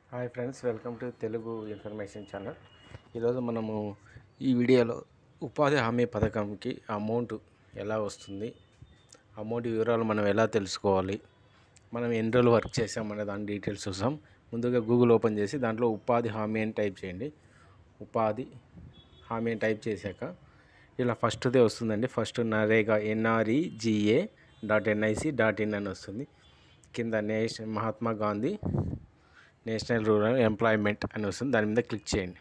hi friends welcome to Telugu information channel ఈరోజు మనము ఈ వీడియోలో ఉపాధి హామీ పథకంకి అమౌంట్ ఎలా వస్తుంది అమౌంట్ వివరాలు మనం ఎలా తెలుసుకోవాలి మనం ఎన్ని రోజులు వర్క్ చేసామనే దాని డీటెయిల్స్ చూసాం ముందుగా గూగుల్ ఓపెన్ చేసి దాంట్లో ఉపాధి హామీ అని టైప్ చేయండి ఉపాధి హామీ అని టైప్ చేశాక ఇలా ఫస్ట్దే వస్తుందండి first NREGA NREGA dot NIC dot in అని వస్తుంది కింద నేష్ Mahatma Gandhi national rural employment అని వస్తుంది దాని మీద క్లిక్ చేయండి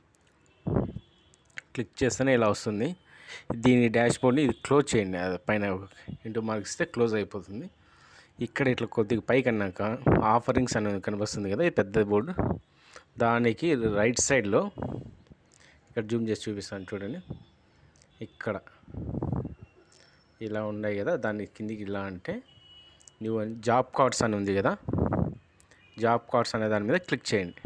క్లిక్ చేస్తేనే ఇలా వస్తుంది దీని డాష్ బోర్డ్ని ఇది క్లోజ్ చేయండి అది పైన ఇంటూ మార్క్స్ ఇస్తే క్లోజ్ అయిపోతుంది ఇక్కడ ఇట్లా కొద్దిగా పైకి అన్నాక ఆఫరింగ్స్ అనేది కనిపిస్తుంది కదా ఈ పెద్ద బోర్డు దానికి రైట్ సైడ్లో ఇక్కడ జూమ్ చేసి చూపిస్తాను చూడండి ఇక్కడ ఇలా ఉన్నాయి కదా దాని కిందికి ఇలా అంటే నువ్వు జాబ్ కార్డ్స్ అని ఉంది కదా జాబ్ కార్డ్స్ అనే దాని మీద క్లిక్ చేయండి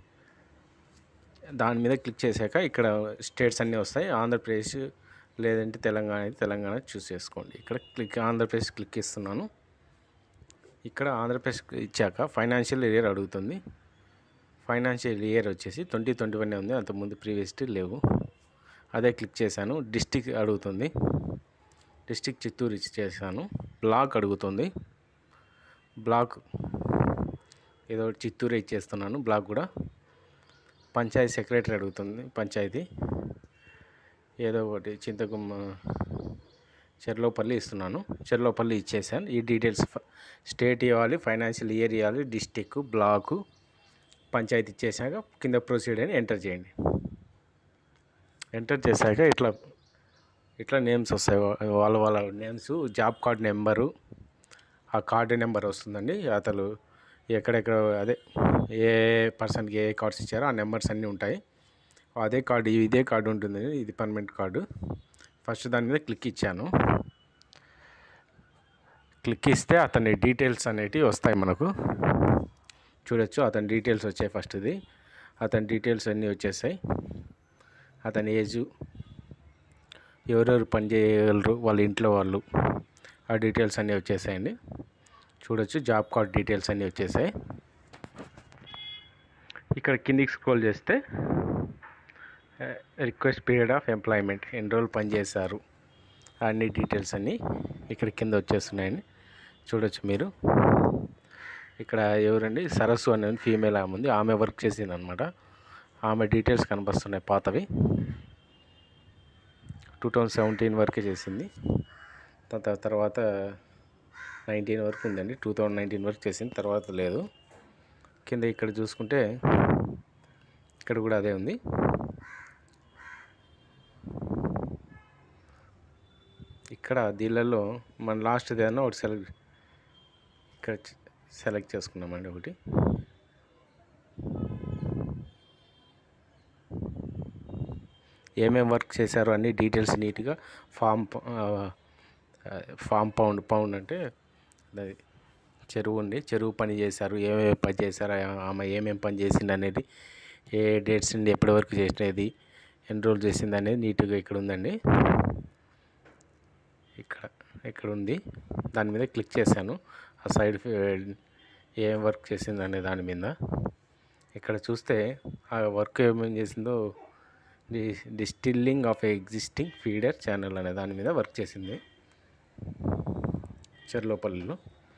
దాని మీద క్లిక్ చేశాక ఇక్కడ స్టేట్స్ అన్నీ వస్తాయి ఆంధ్రప్రదేశ్ లేదంటే తెలంగాణ అయితే తెలంగాణ చూస్ చేసుకోండి ఇక్కడ క్లిక్ ఆంధ్రప్రదేశ్ క్లిక్ ఇస్తున్నాను ఇక్కడ ఆంధ్రప్రదేశ్ ఇచ్చాక ఫైనాన్షియల్ ఇయర్ అడుగుతుంది ఫైనాన్షియల్ ఇయర్ వచ్చేసి ట్వంటీ ట్వంటీ వన్ ఉంది అంతకుముందు ప్రీవియస్ లేవు అదే క్లిక్ చేశాను డిస్టిక్ అడుగుతుంది డిస్టిక్ చిత్తూరు ఇచ్చి చేశాను బ్లాక్ అడుగుతుంది బ్లాక్ ఏదో ఒకటి చిత్తూరు ఇచ్చేస్తున్నాను బ్లాక్ కూడా పంచాయతీ సెక్రటరీ అడుగుతుంది పంచాయతీ ఏదో ఒకటి చింతగుమ్మ చెర్లోపల్లి ఇస్తున్నాను చెర్లోపల్లి ఇచ్చేసాను ఈ డీటెయిల్స్ ఫ- స్టేట్ ఇవ్వాలి ఫైనాన్షియల్ ఇయర్ ఇవ్వాలి డిస్టిక్ బ్లాకు పంచాయతీ ఇచ్చేసాక కింద ప్రొసీడ్ అని ఎంటర్ చేయండి ఎంటర్ చేశాక ఇట్లా ఇట్లా నేమ్స్ వస్తాయి వా- వాళ్ళ వాళ్ళ నేమ్స్ జాబ్ కార్డ్ నెంబరు ఆ కార్డు నెంబర్ వస్తుందండి అతను ఎక్కడెక్కడ అదే ఏ పర్సన్కి ఏ కార్డ్స్ ఇచ్చారో ఆ నెంబర్స్ అన్నీ ఉంటాయి అదే కార్డు ఇదే కార్డు ఉంటుంది ఇది పర్మనెంట్ కార్డు ఫస్ట్ దాని మీద క్లిక్ ఇచ్చాను క్లిక్ ఇస్తే అతని డీటెయిల్స్ అనేటివి వస్తాయి మనకు చూడొచ్చు అతని డీటెయిల్స్ వచ్చాయి ఫస్ట్ది అతని డీటెయిల్స్ అన్నీ వచ్చేసాయి అతని ఏజు ఎవరెవరు పని చేయగలరు వాళ్ళ ఇంట్లో వాళ్ళు ఆ డీటెయిల్స్ అన్నీ వచ్చేసాయండి చూడొచ్చు జాబ్ కార్డ్ డీటెయిల్స్ అన్నీ వచ్చేసాయి ఇక్కడ కిందికి స్క్రోల్ చేస్తే రిక్వెస్ట్ పీరియడ్ ఆఫ్ ఎంప్లాయ్మెంట్ ఎన్ని రోజులు పనిచేశారు అన్ని డీటెయిల్స్ అన్నీ ఇక్కడ కింద వచ్చేస్తున్నాయండి చూడొచ్చు మీరు ఇక్కడ ఎవరండి సరస్సు అనే ఫీమేల్ ఆమె ఉంది ఆమె వర్క్ చేసింది అనమాట ఆమె డీటెయిల్స్ కనిపిస్తున్నాయి పాతవి టూ థౌజండ్ సెవెంటీన్ వరకే చేసింది త- త- తర్వాత నైన్టీన్ వరకు ఉందండి టూ థౌజండ్ నైన్టీన్ వరకు చేసింది తర్వాత లేదు కింద ఇక్కడ చూసుకుంటే ఇక్కడ కూడా అదే ఉంది ఇక్కడ దీళ్ళల్లో మన లాస్ట్ ఏదైనా ఒకటి సెలెక్ట్ ఇక్కడ చ- సెలెక్ట్ చేసుకున్నామండి ఒకటి ఏమేం వర్క్ చేశారో అన్ని డీటెయిల్స్ నీట్గా ఫామ్ ప- ఆ, ఆ, ఫామ్ పౌండ్ పౌండ్ అంటే అది చెరువు ఉంది చెరువు పని చేశారు ఏమేమి పని చేశారు ఆ- ఆమె ఏమేమి పని చేసింది అనేది ఏ డేట్స్ నుండి ఎప్పటి వరకు చేసినది ఎన్ని రోజులు చేసింది అనేది నీట్గా ఇక్కడ ఉందండి ఇక్కడ ఇక్కడ ఉంది దాని మీద క్లిక్ చేశాను ఆ సైడ్ ఏం వర్క్ చేసింది అనే దాని మీద ఇక్కడ చూస్తే ఆ వర్క్ ఏమేం చేసిందో డి desilting of existing feeder channel అనే దాని మీద వర్క్ చేసింది చెర్లోపల్లిలో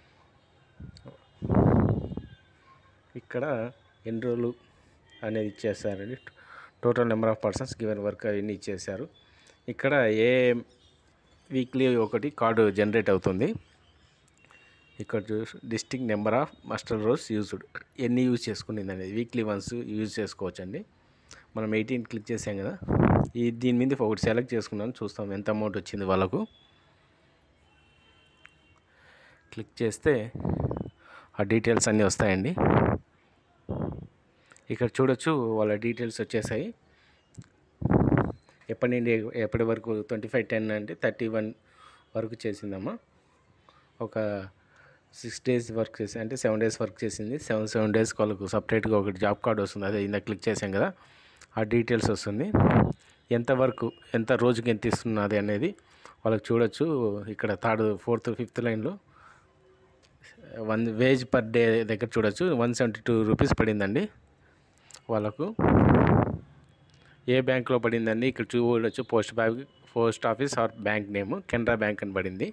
ఇక్కడ ఎన్ని రోజులు అనేది ఇచ్చేసారండి total number of persons given work అవన్నీ ఇచ్చేసారు ఇక్కడ ఏ వీక్లీ ఒకటి కార్డు జనరేట్ అవుతుంది ఇక్కడ చూసి district number of muster rolls used ఎన్ని యూజ్ చేసుకునింది అనేది వీక్లీ వన్స్ యూజ్ చేసుకోవచ్చండి మనం ఎయిటీన్ క్లిక్ చేసాం కదా ఈ దీని మీద ఒకటి సెలెక్ట్ చేసుకున్నాను చూస్తాం ఎంత అమౌంట్ వచ్చింది వాళ్ళకు క్లిక్ చేస్తే ఆ డీటెయిల్స్ అన్నీ వస్తాయండి ఇక్కడ చూడొచ్చు వాళ్ళ డీటెయిల్స్ వచ్చేసాయి ఎప్పటి నుండి ఎప్పటి వరకు ట్వంటీ ఫైవ్ టెన్ అంటే థర్టీ వన్ వరకు చేసిందమ్మా ఒక సిక్స్ డేస్ వర్క్ చేసి అంటే సెవెన్ డేస్ వర్క్ చేసింది సెవెన్ సెవెన్ డేస్కి వాళ్ళకు సపరేట్గా ఒకటి జాబ్ కార్డ్ వస్తుంది అదే ఇందాక క్లిక్ చేసాం కదా ఆ డీటెయిల్స్ వస్తుంది ఎంత వరకు ఎంత రోజుకి ఎంత ఇస్తున్నది అనేది వాళ్ళకి చూడొచ్చు ఇక్కడ థర్డ్ ఫోర్త్ ఫిఫ్త్ లైన్లో వన్ వేజ్ పర్ డే దగ్గర చూడొచ్చు వన్ సెవెంటీ టూ రూపీస్ పడిందండి వాళ్ళకు ఏ బ్యాంక్లో పడిందండి ఇక్కడ చూడొచ్చు post bank post office or bank name Canara bank అని పడింది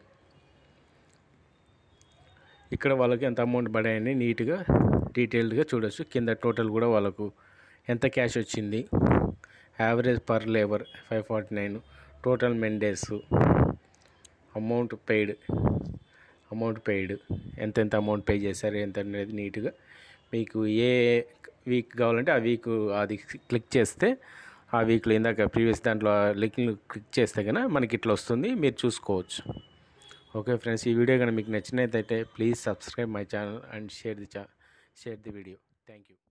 ఇక్కడ వాళ్ళకి ఎంత అమౌంట్ పడాయని నీట్గా డీటెయిల్డ్గా చూడొచ్చు కింద టోటల్ కూడా వాళ్ళకు ఎంత క్యాష్ వచ్చింది average per labour five forty nine total men days amount paid amount paid ఎంత ఎంత అమౌంట్ పే చేశారు ఎంత అనేది నీట్గా మీకు ఏ వీక్ కావాలంటే ఆ వీక్ అది క్లిక్ చేస్తే ఆ వీక్లో ఇందాక ప్రీవియస్ దాంట్లో లింక్ క్లిక్ చేస్తే కనుక మనకి ఇట్లా వస్తుంది మీరు చూసుకోవచ్చు ఓకే ఫ్రెండ్స్ ఈ వీడియో కనుక మీకు నచ్చినట్లయితే please subscribe my channel and share the చా share the video thank you